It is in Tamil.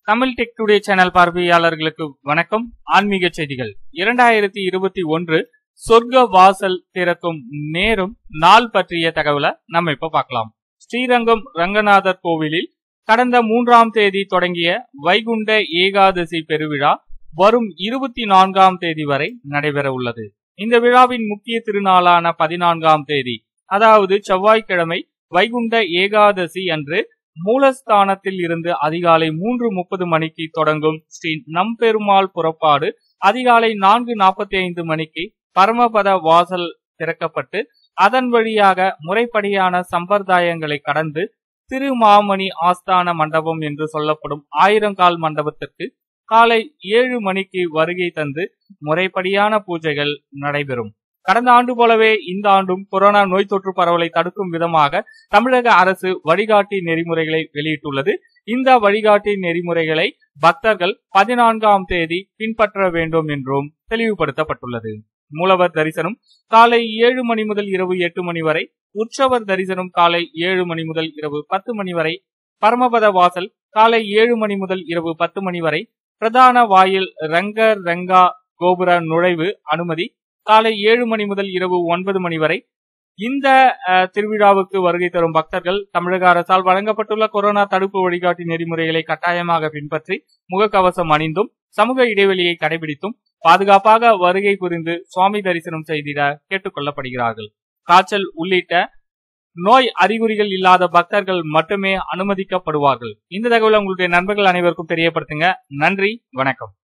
தமிழ் டெக் டுடே சேனல் பார்வையாளர்களுக்கு வணக்கம் ஆன்மீக செய்திகள் இரண்டாயிரத்தி இருபத்தி ஒன்று சொர்க்க வாசல் திறக்கும் நேரும் நாள் பற்றிய தகவலை நம்ம இப்ப பார்க்கலாம் ஸ்ரீரங்கம் ரங்கநாதர் கோவிலில் கடந்த மூன்றாம் தேதி தொடங்கிய வைகுண்ட ஏகாதசி பெருவிழா வரும் இருபத்தி நான்காம் தேதி வரை நடைபெற உள்ளது இந்த விழாவின் முக்கிய திருநாளான பதினான்காம் தேதி அதாவது செவ்வாய்க்கிழமை வைகுண்ட ஏகாதசி அன்று மூலஸ்தானத்தில் இருந்து அதிகாலை மூன்று முப்பது மணிக்கு தொடங்கும் ஸ்ரீ நம்பெருமாள் புறப்பாடு அதிகாலை நான்கு நாற்பத்தி ஐந்து மணிக்கு பரமபத வாசல் திறக்கப்பட்டு அதன் வழியாக முறைப்படியான சம்பிரதாயங்களை கடந்து திருமாமணி ஆஸ்தான மண்டபம் என்று சொல்லப்படும் ஆயிரங்கால் மண்டபத்திற்கு காலை ஏழு மணிக்கு வருகை தந்து முறைப்படியான பூஜைகள் நடைபெறும் கடந்த ஆண்டு போலவே இந்த ஆண்டும் கொரோனா நோய் தொற்று பரவலை தடுக்கும் விதமாக தமிழக அரசு வழிகாட்டி நெறிமுறைகளை வெளியிட்டுள்ளது இந்த வழிகாட்டி நெறிமுறைகளை பக்தர்கள் பதினான்காம் தேதி பின்பற்ற வேண்டும் என்றும் தெளிவுபடுத்தப்பட்டுள்ளது மூலவர் தரிசனம் காலை ஏழு மணி முதல் இரவு எட்டு மணி வரை உற்சவர் தரிசனம் காலை ஏழு மணி முதல் இரவு பத்து மணி வரை பரமபத வாசல் காலை ஏழு மணி முதல் இரவு பத்து மணி வரை பிரதான வாயில் ரங்க ரங்கா கோபுர நுழைவு அனுமதி காலை ஏழு மணி முதல் இரவு ஒன்பது மணி வரை இந்த திருவிழாவுக்கு வருகை தரும் பக்தர்கள் தமிழக அரசால் வழங்கப்பட்டுள்ள கொரோனா தடுப்பு வழிகாட்டி நெறிமுறைகளை கட்டாயமாக பின்பற்றி முகக்கவசம் அணிந்தும் சமூக இடைவெளியை கடைபிடித்தும் பாதுகாப்பாக வருகை புரிந்து சுவாமி தரிசனம் செய்திட கேட்டுக் கொள்ளப்படுகிறார்கள் காய்ச்சல் உள்ளிட்ட நோய் அறிகுறிகள் இல்லாத பக்தர்கள் மட்டுமே அனுமதிக்கப்படுவார்கள் இந்த தகவலை உங்களுடைய நண்பர்கள் அனைவருக்கும் தெரியப்படுத்துங்க நன்றி வணக்கம்